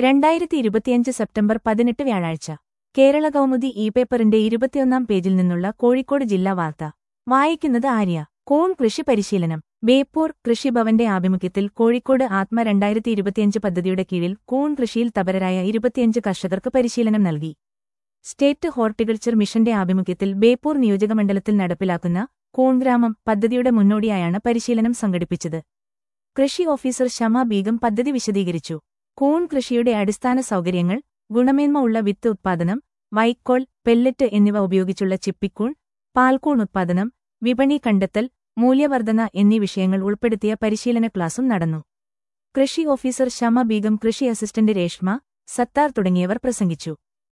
രണ്ടായിരത്തി ഇരുപത്തിയഞ്ച് സെപ്റ്റംബർ പതിനെട്ട് വ്യാഴാഴ്ച കേരള കൗമുദി ഇ പേപ്പറിന്റെ ഇരുപത്തിയൊന്നാം പേജിൽ നിന്നുള്ള കോഴിക്കോട് ജില്ലാ വാർത്ത വായിക്കുന്നത് ആര്യ കൂൺ കൃഷി പരിശീലനം ബേപ്പൂർ കൃഷിഭവന്റെ ആഭിമുഖ്യത്തിൽ കോഴിക്കോട് ആത്മ രണ്ടായിരത്തി ഇരുപത്തിയഞ്ച് പദ്ധതിയുടെ കീഴിൽ കൂൺ കൃഷിയിൽ തപരരായ ഇരുപത്തിയഞ്ച് കർഷകർക്ക് പരിശീലനം നൽകി സ്റ്റേറ്റ് ഹോർട്ടിക്കൾച്ചർ മിഷന്റെ ആഭിമുഖ്യത്തിൽ ബേപ്പൂർ നിയോജകമണ്ഡലത്തിൽ നടപ്പിലാക്കുന്ന കൂൺഗ്രാമം പദ്ധതിയുടെ മുന്നോടിയായാണ് പരിശീലനം സംഘടിപ്പിച്ചത് കൃഷി ഓഫീസർ ഷമ ബീഗം പദ്ധതി വിശദീകരിച്ചു കൂൺ കൃഷിയുടെ അടിസ്ഥാന സൗകര്യങ്ങൾ ഗുണമേന്മ ഉള്ള വിത്ത് ഉത്പാദനം വൈക്കോൽ പെല്ലറ്റ് എന്നിവ ഉപയോഗിച്ചുള്ള ചിപ്പിക്കൂൺ പാൽക്കൂൺ ഉത്പാദനം വിപണി കണ്ടെത്തൽ മൂല്യവർധന എന്നീ വിഷയങ്ങൾ ഉൾപ്പെടുത്തിയ പരിശീലന ക്ലാസും നടന്നു കൃഷി ഓഫീസർ ഷമ ബീഗം കൃഷി അസിസ്റ്റന്റ് രേഷ്മ സത്താർ തുടങ്ങിയവർ പ്രസംഗിച്ചു